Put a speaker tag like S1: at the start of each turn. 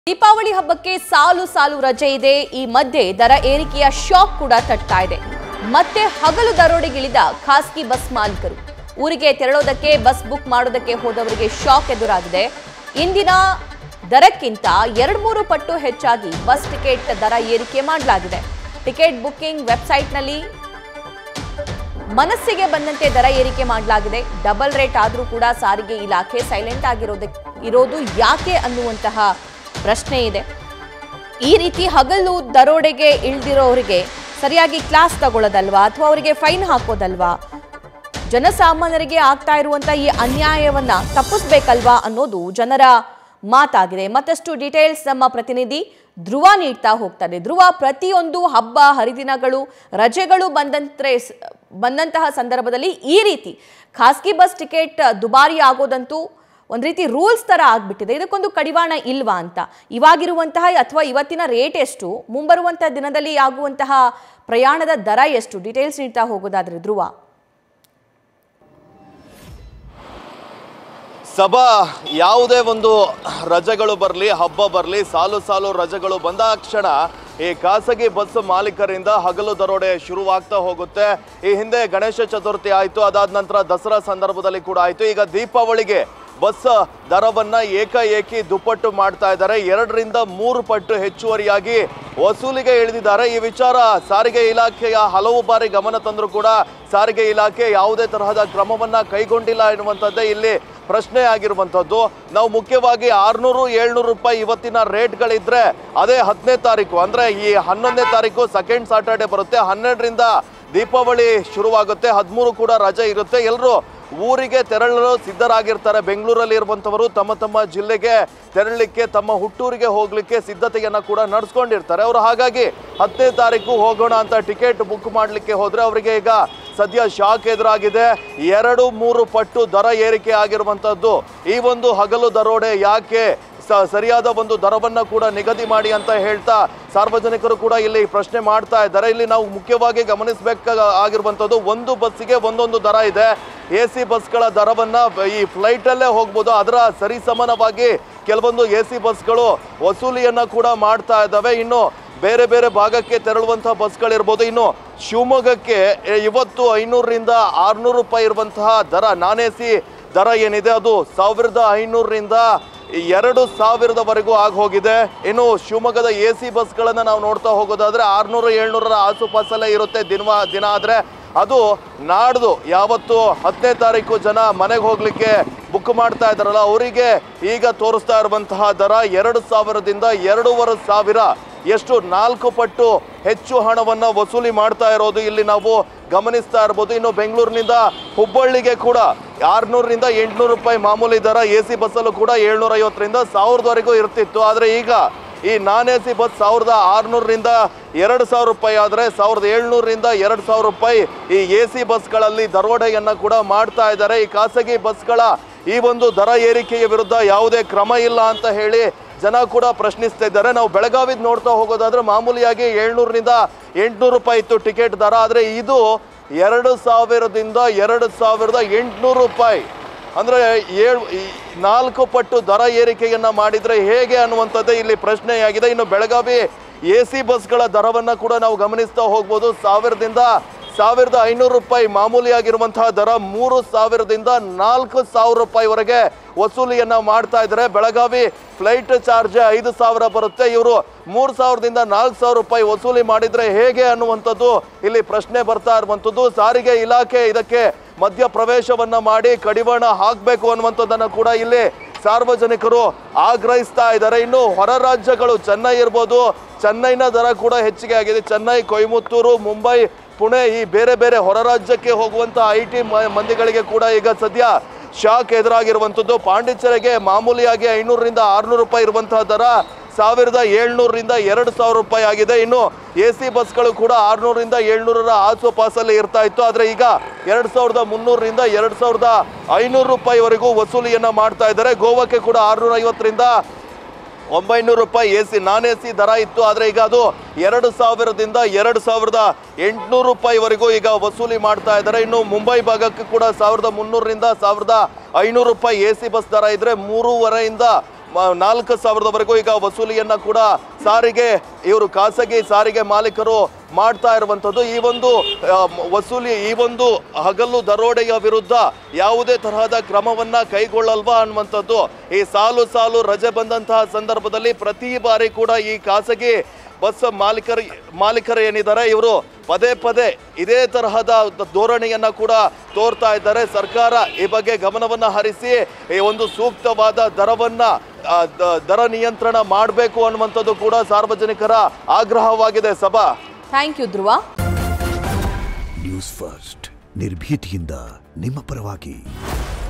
S1: ದೀಪಾವಳಿ ಹಬ್ಬಕ್ಕೆ ಸಾಲು ಸಾಲು ರಜೆ ಇದೆ ಈ ಮಧ್ಯೆ ದರ ಏರಿಕೆಯ ಶಾಕ್ ಕೂಡ ತಟ್ತಾ ಇದೆ ಮತ್ತೆ ಹಗಲು ದರೋಡೆಗಿಳಿದ ಖಾಸಗಿ ಬಸ್ ಮಾಲೀಕರು ಊರಿಗೆ ತೆರಳೋದಕ್ಕೆ ಬಸ್ ಬುಕ್ ಮಾಡೋದಕ್ಕೆ ಹೋದವರಿಗೆ ಶಾಕ್ ಎದುರಾಗಿದೆ ಇಂದಿನ ದರಕ್ಕಿಂತ ಎರಡು ಮೂರು ಪಟ್ಟು ಹೆಚ್ಚಾಗಿ ಬಸ್ ಟಿಕೆಟ್ ದರ ಏರಿಕೆ ಮಾಡಲಾಗಿದೆ ಟಿಕೆಟ್ ಬುಕ್ಕಿಂಗ್ ವೆಬ್ಸೈಟ್ನಲ್ಲಿ ಮನಸ್ಸಿಗೆ ಬಂದಂತೆ ದರ ಏರಿಕೆ ಮಾಡಲಾಗಿದೆ ಡಬಲ್ ರೇಟ್ ಆದರೂ ಕೂಡ ಸಾರಿಗೆ ಇಲಾಖೆ ಸೈಲೆಂಟ್ ಆಗಿರೋದಕ್ಕೆ ಇರೋದು ಯಾಕೆ ಅನ್ನುವಂತಹ ಪ್ರಶ್ನೆ ಇದೆ ಈ ರೀತಿ ಹಗಲು ದರೋಡೆಗೆ ಇಳ್ದಿರೋರಿಗೆ ಸರಿಯಾಗಿ ಕ್ಲಾಸ್ ತಗೊಳ್ಳೋದಲ್ವಾ ಅಥವಾ ಅವರಿಗೆ ಫೈನ್ ಹಾಕೋದಲ್ವಾ ಜನಸಾಮಾನ್ಯರಿಗೆ ಆಗ್ತಾ ಇರುವಂತ ಈ ಅನ್ಯಾಯವನ್ನ ತಪ್ಪಿಸ್ಬೇಕಲ್ವಾ ಅನ್ನೋದು ಜನರ ಮಾತಾಗಿದೆ ಮತ್ತಷ್ಟು ಡೀಟೇಲ್ಸ್ ನಮ್ಮ ಪ್ರತಿನಿಧಿ ಧ್ರುವ ನೀಡ್ತಾ ಹೋಗ್ತಾರೆ ಧ್ರುವ ಪ್ರತಿಯೊಂದು ಹಬ್ಬ ಹರಿದಿನಗಳು ರಜೆಗಳು ಬಂದಂತ್ರೆ ಬಂದಂತಹ ಸಂದರ್ಭದಲ್ಲಿ ಈ ರೀತಿ ಖಾಸಗಿ ಬಸ್ ಟಿಕೆಟ್ ದುಬಾರಿ ಆಗೋದಂತೂ ಒಂದು ರೀತಿ ರೂಲ್ಸ್ ತರ ಆಗ್ಬಿಟ್ಟಿದೆ ಇದಕ್ಕೊಂದು ಕಡಿವಾಣ ಇಲ್ವಾ ಅಂತ ಇವಾಗಿರುವಂತಹ ಅಥವಾ ಇವತ್ತಿನ ರೇಟ್ ಎಷ್ಟು ಮುಂಬರುವಂತಹ ದಿನದಲ್ಲಿ ಆಗುವಂತಹ ಪ್ರಯಾಣದ ದರ ಎಷ್ಟು ಡೀಟೇಲ್ಸ್ ನೀಡ್ತಾ ಹೋಗೋದಾದ್ರೆ ಧ್ರುವ
S2: ಸಭಾ ಯಾವುದೇ ಒಂದು ರಜೆಗಳು ಬರಲಿ ಹಬ್ಬ ಬರಲಿ ಸಾಲು ಸಾಲು ರಜೆಗಳು ಬಂದಾಕ್ಷಣ ಈ ಖಾಸಗಿ ಬಸ್ ಮಾಲೀಕರಿಂದ ಹಗಲು ದರೋಡೆ ಶುರುವಾಗ್ತಾ ಹೋಗುತ್ತೆ ಈ ಹಿಂದೆ ಗಣೇಶ ಚತುರ್ಥಿ ಆಯಿತು ಅದಾದ ನಂತರ ದಸರಾ ಸಂದರ್ಭದಲ್ಲಿ ಕೂಡ ಆಯಿತು ಈಗ ದೀಪಾವಳಿಗೆ ಬಸ್ ದರವನ್ನ ಏಕಾಏಕಿ ದುಪ್ಪಟ್ಟು ಮಾಡ್ತಾ ಇದ್ದಾರೆ ಎರಡರಿಂದ ಮೂರು ಪಟ್ಟು ಹೆಚ್ಚುವರಿಯಾಗಿ ವಸೂಲಿಗೆ ಇಳಿದಿದ್ದಾರೆ ಈ ವಿಚಾರ ಸಾರಿಗೆ ಇಲಾಖೆಯ ಹಲವು ಬಾರಿ ಗಮನ ತಂದರೂ ಕೂಡ ಸಾರಿಗೆ ಇಲಾಖೆ ಯಾವುದೇ ತರಹದ ಕ್ರಮವನ್ನ ಕೈಗೊಂಡಿಲ್ಲ ಎನ್ನುವಂಥದ್ದೇ ಇಲ್ಲಿ ಪ್ರಶ್ನೆ ಆಗಿರುವಂಥದ್ದು ನಾವು ಮುಖ್ಯವಾಗಿ ಆರ್ನೂರು ಏಳ್ನೂರು ರೂಪಾಯಿ ಇವತ್ತಿನ ರೇಟ್ಗಳಿದ್ರೆ ಅದೇ ಹತ್ತನೇ ತಾರೀಕು ಅಂದ್ರೆ ಈ ಹನ್ನೊಂದನೇ ತಾರೀಕು ಸೆಕೆಂಡ್ ಸಾಟರ್ಡೆ ಬರುತ್ತೆ ಹನ್ನೆರಡರಿಂದ ದೀಪಾವಳಿ ಶುರುವಾಗುತ್ತೆ ಹದಿಮೂರು ಕೂಡ ರಜೆ ಇರುತ್ತೆ ಎಲ್ಲರೂ ಊರಿಗೆ ತೆರಳಲು ಸಿದ್ಧರಾಗಿರ್ತಾರೆ ಬೆಂಗಳೂರಲ್ಲಿ ಇರುವಂಥವರು ತಮ್ಮ ತಮ್ಮ ಜಿಲ್ಲೆಗೆ ತೆರಳಲಿಕ್ಕೆ ತಮ್ಮ ಹುಟ್ಟೂರಿಗೆ ಹೋಗ್ಲಿಕ್ಕೆ ಸಿದ್ಧತೆಯನ್ನ ಕೂಡ ನಡೆಸ್ಕೊಂಡಿರ್ತಾರೆ ಅವರು ಹಾಗಾಗಿ ಹತ್ತನೇ ತಾರೀಕು ಹೋಗೋಣ ಅಂತ ಟಿಕೆಟ್ ಬುಕ್ ಮಾಡಲಿಕ್ಕೆ ಹೋದ್ರೆ ಅವರಿಗೆ ಈಗ ಸದ್ಯ ಶಾಕ್ ಎದುರಾಗಿದೆ ಎರಡು ಮೂರು ಪಟ್ಟು ದರ ಏರಿಕೆ ಆಗಿರುವಂಥದ್ದು ಈ ಒಂದು ಹಗಲು ದರೋಡೆ ಯಾಕೆ ಸ- ಸರಿಯಾದ ಒಂದು ದರವನ್ನ ಕೂಡ ನಿಗದಿ ಮಾಡಿ ಅಂತ ಹೇಳ್ತಾ ಸಾರ್ವಜನಿಕರು ಕೂಡ ಇಲ್ಲಿ ಪ್ರಶ್ನೆ ಮಾಡ್ತಾ ಇದ್ದಾರೆ ಇಲ್ಲಿ ನಾವು ಮುಖ್ಯವಾಗಿ ಗಮನಿಸಬೇಕಾಗ ಆಗಿರುವಂಥದ್ದು ಒಂದು ಬಸ್ಸಿಗೆ ಒಂದೊಂದು ದರ ಇದೆ ಎ ಸಿ ಬಸ್ಗಳ ದರವನ್ನ ಬ- ಈ ಫ್ಲೈಟಲ್ಲೇ ಹೋಗ್ಬೋದು ಅದರ ಸರಿಸಮಾನವಾಗಿ ಕೆಲವೊಂದು ಎ ಸಿ ಬಸ್ಗಳು ವಸೂಲಿಯನ್ನ ಕೂಡ ಮಾಡ್ತಾ ಇದ್ದಾವೆ ಇನ್ನು ಬೇರೆ ಬೇರೆ ಭಾಗಕ್ಕೆ ತೆರಳುವಂತಹ ಬಸ್ಗಳಿರ್ಬೋದು ಇನ್ನು ಶಿವಮೊಗ್ಗಕ್ಕೆ ಎ, ಇವತ್ತು ಐನೂರರಿಂದ ಆರ್ನೂರು ರೂಪಾಯಿ ಇರುವಂತಹ ದರ ನಾನ್ ಎ ಸಿ ದರ ಏನಿದೆ ಅದು ಸಾವಿರದ ಐನೂರರಿಂದ ಎರಡು ಸಾವಿರದವರೆಗೂ ಆಗಿ ಹೋಗಿದೆ ಇನ್ನು ಶಿವಮೊಗ್ಗದ ಎ ಸಿ ಬಸ್ಗಳನ್ನು ನಾವು ನೋಡ್ತಾ ಹೋಗೋದಾದ್ರೆ ಆರ್ನೂರು ಏಳ್ನೂರರ ಆಸುಪಾಸಲ್ಲೇ ಇರುತ್ತೆ ದಿನ ದಿನ ಆದರೆ ಅದು ನಾಡ್ದು ಯಾವತ್ತು ಹತ್ತನೇ ತಾರೀಕು ಜನ ಮನೆಗೆ ಹೋಗ್ಲಿಕ್ಕೆ ಬುಕ್ ಮಾಡ್ತಾ ಇದ್ದಾರಲ್ಲ ಅವರಿಗೆ ಈಗ ತೋರಿಸ್ತಾ ಇರುವಂತಹ ದರ ಎರಡು ಸಾವಿರದಿಂದ ಎರಡೂವರೆ ಸಾವಿರ ಎಷ್ಟು ನಾಲ್ಕು ಪಟ್ಟು ಹೆಚ್ಚು ಹಣವನ್ನ ವಸೂಲಿ ಮಾಡ್ತಾ ಇರೋದು ಇಲ್ಲಿ ನಾವು ಗಮನಿಸ್ತಾ ಇರ್ಬೋದು ಇನ್ನು ಬೆಂಗಳೂರಿನಿಂದ ಹುಬ್ಬಳ್ಳಿಗೆ ಕೂಡ ಆರ್ನೂರರಿಂದ ಎಂಟುನೂರು ರೂಪಾಯಿ ಮಾಮೂಲಿ ದರ ಎ ಸಿ ಬಸ್ಸಲ್ಲೂ ಕೂಡ ಏಳ್ನೂರ ಐವತ್ತರಿಂದ ಸಾವಿರದವರೆಗೂ ಇರ್ತಿತ್ತು ಆದರೆ ಈಗ ಈ ನಾನ್ ಎ ಸಿ ಬಸ್ ಸಾವಿರದ ಆರುನೂರರಿಂದ ಎರಡು ಸಾವಿರ ರೂಪಾಯಿ ಆದರೆ ಸಾವಿರದ ಏಳ್ನೂರರಿಂದ ಎರಡು ಸಾವಿರ ರೂಪಾಯಿ ಈ ಎ ಸಿ ಬಸ್ಗಳಲ್ಲಿ ದರೋಡೆಯನ್ನ ಕೂಡ ಮಾಡ್ತಾ ಇದ್ದಾರೆ ಈ ಖಾಸಗಿ ಬಸ್ಗಳ ಈ ಒಂದು ದರ ಏರಿಕೆಯ ವಿರುದ್ಧ ಯಾವುದೇ ಕ್ರಮ ಇಲ್ಲ ಅಂತ ಹೇಳಿ ಜನ ಕೂಡ ಪ್ರಶ್ನಿಸ್ತಾ ಇದ್ದಾರೆ ನಾವು ಬೆಳಗಾವಿದ್ ನೋಡ್ತಾ ಹೋಗೋದಾದ್ರೆ ಮಾಮೂಲಿಯಾಗಿ ಏಳ್ನೂರರಿಂದ ಎಂಟುನೂರು ರೂಪಾಯಿ ಇತ್ತು ಟಿಕೆಟ್ ದರ ಆದರೆ ಇದು ಎರಡು ಸಾವಿರದಿಂದ ಎರಡು ಸಾವಿರದ ಎಂಟುನೂರು ರೂಪಾಯಿ ಅಂದ್ರೆ ಏಳು ಈ ನಾಲ್ಕು ಪಟ್ಟು ದರ ಏರಿಕೆಯನ್ನ ಮಾಡಿದ್ರೆ ಹೇಗೆ ಅನ್ನುವಂಥದ್ದೇ ಇಲ್ಲಿ ಪ್ರಶ್ನೆಯಾಗಿದೆ ಇನ್ನು ಬೆಳಗಾವಿ ಎ ಸಿ ಬಸ್ಗಳ ದರವನ್ನ ಕೂಡ ನಾವು ಗಮನಿಸ್ತಾ ಹೋಗ್ಬೋದು ಸಾವಿರದಿಂದ ಸಾವಿರದ ಐನೂರು ರೂಪಾಯಿ ಮಾಮೂಲಿಯಾಗಿರುವಂತಹ ದರ ಮೂರು ಸಾವಿರದಿಂದ ನಾಲ್ಕು ಸಾವಿರ ರೂಪಾಯಿವರೆಗೆ ವಸೂಲಿಯನ್ನ ಮಾಡ್ತಾ ಇದ್ದಾರೆ ಬೆಳಗಾವಿ ಫ್ಲೈಟ್ ಚಾರ್ಜ್ ಐದು ಸಾವಿರ ಬರುತ್ತೆ ಇವರು ಮೂರು ಸಾವಿರದಿಂದ ನಾಲ್ಕು ಸಾವಿರ ರೂಪಾಯಿ ವಸೂಲಿ ಮಾಡಿದ್ರೆ ಹೇಗೆ ಅನ್ನುವಂಥದ್ದು ಇಲ್ಲಿ ಪ್ರಶ್ನೆ ಬರ್ತಾ ಇರುವಂಥದ್ದು ಸಾರಿಗೆ ಇಲಾಖೆ ಇದಕ್ಕೆ ಮಧ್ಯ ಪ್ರವೇಶವನ್ನ ಮಾಡಿ ಕಡಿವಾಣ ಹಾಕಬೇಕು ಅನ್ನುವಂಥದ್ದನ್ನು ಕೂಡ ಇಲ್ಲಿ ಸಾರ್ವಜನಿಕರು ಆಗ್ರಹಿಸ್ತಾ ಇದ್ದಾರೆ ಇನ್ನು ಹೊರ ರಾಜ್ಯಗಳು ಚೆನ್ನೈ ಇರ್ಬೋದು ಚೆನ್ನೈನ ದರ ಕೂಡ ಹೆಚ್ಚಿಗೆ ಆಗಿದೆ ಚೆನ್ನೈ ಕೊಯಮತ್ತೂರು ಮುಂಬೈ ಪುಣೆ ಈ ಬೇರೆ ಬೇರೆ ಹೊರ ರಾಜ್ಯಕ್ಕೆ ಹೋಗುವಂತ ಐ ಟಿ ಮಂದಿಗಳಿಗೆ ಕೂಡ ಈಗ ಸದ್ಯ ಶಾಕ್ ಎದುರಾಗಿರುವಂಥದ್ದು ಪಾಂಡಿಚೇರಿಗೆ ಮಾಮೂಲಿಯಾಗಿ ಐನೂರರಿಂದ ಆರ್ನೂರು ರೂಪಾಯಿ ಇರುವಂತಹ ದರ ಸಾವಿರದ ಏಳ್ನೂರರಿಂದ ಎರಡು ಸಾವಿರ ರೂಪಾಯಿ ಆಗಿದೆ ಇನ್ನು ಎ ಸಿ ಬಸ್ಗಳು ಕೂಡ ಆರ್ನೂರರಿಂದ ಏಳ್ನೂರರ ಆಸುಪಾಸಲ್ಲಿ ಇರ್ತಾ ಇತ್ತು ಆದರೆ ಈಗ ಎರಡು ಸಾವಿರದ ಮುನ್ನೂರರಿಂದ ಎರಡು ಸಾವಿರದ ಐನೂರು ರೂಪಾಯಿವರೆಗೂ ವಸೂಲಿಯನ್ನ ಮಾಡ್ತಾ ಇದ್ದಾರೆ ಗೋವಾಕ್ಕೆ ಕೂಡ ಆರ್ನೂರ ಐವತ್ತರಿಂದ ಒಂಬೈನೂರು ರೂಪಾಯಿ A C non A C ದರ ಇತ್ತು ಆದರೆ ಈಗ ಅದು ಎರಡು ಸಾವಿರದಿಂದ ಎರಡು ಸಾವಿರದ ಎಂಟುನೂರು ರೂಪಾಯಿವರೆಗೂ ಈಗ ವಸೂಲಿ ಮಾಡ್ತಾ ಇದ್ದಾರೆ ಇನ್ನು ಮುಂಬೈ ಭಾಗಕ್ಕೆ ಕೂಡ ಸಾವಿರದ ಮುನ್ನೂರರಿಂದ ಸಾವಿರದ ಐನೂರು ರೂಪಾಯಿ ಎ ಸಿ ಬಸ್ ದರ ಇದ್ರೆ ಮೂರುವರೆಯಿಂದ ಮ- ನಾಲ್ಕು ಸಾವಿರದವರೆಗೂ ಈಗ ವಸೂಲಿಯನ್ನ ಕೂಡ ಸಾರಿಗೆ ಇವರು ಖಾಸಗಿ ಸಾರಿಗೆ ಮಾಲೀಕರು ಮಾಡ್ತಾ ಇರುವಂಥದ್ದು ಈ ಒಂದು ಆ, ಮ- ವಸೂಲಿ ಈ ಒಂದು ಹಗಲು ದರೋಡೆಯ ವಿರುದ್ಧ ಯಾವುದೇ ತರಹದ ಕ್ರಮವನ್ನ ಕೈಗೊಳ್ಳಲ್ವಾ ಅನ್ನುವಂಥದ್ದು ಈ ಸಾಲು ಸಾಲು ರಜೆ ಬಂದಂತಹ ಸಂದರ್ಭದಲ್ಲಿ ಪ್ರತಿ ಬಾರಿ ಕೂಡ ಈ ಖಾಸಗಿ ಬಸ್ ಮಾಲೀಕರ ಮಾಲೀಕರು ಏನಿದ್ದಾರೆ ಇವರು ಪದೇ ಪದೇ ಇದೇ ತರಹದ ಧೋರಣೆಯನ್ನ ಕೂಡ ತೋರ್ತಾ ಇದ್ದಾರೆ ಸರ್ಕಾರ ಈ ಬಗ್ಗೆ ಗಮನವನ್ನ ಹರಿಸಿ ಈ ಒಂದು ಸೂಕ್ತವಾದ ದರವನ್ನ ಆ, ದ- ದರ ನಿಯಂತ್ರಣ ಮಾಡಬೇಕು ಅನ್ನುವಂಥದ್ದು ಕೂಡ ಸಾರ್ವಜನಿಕರ ಆಗ್ರಹವಾಗಿದೆ ಸಭಾ
S1: thank you Dhruva
S3: news first ನಿರ್ಭೀತಿಯಿಂದ ನಿಮ್ಮ ಪರವಾಗಿ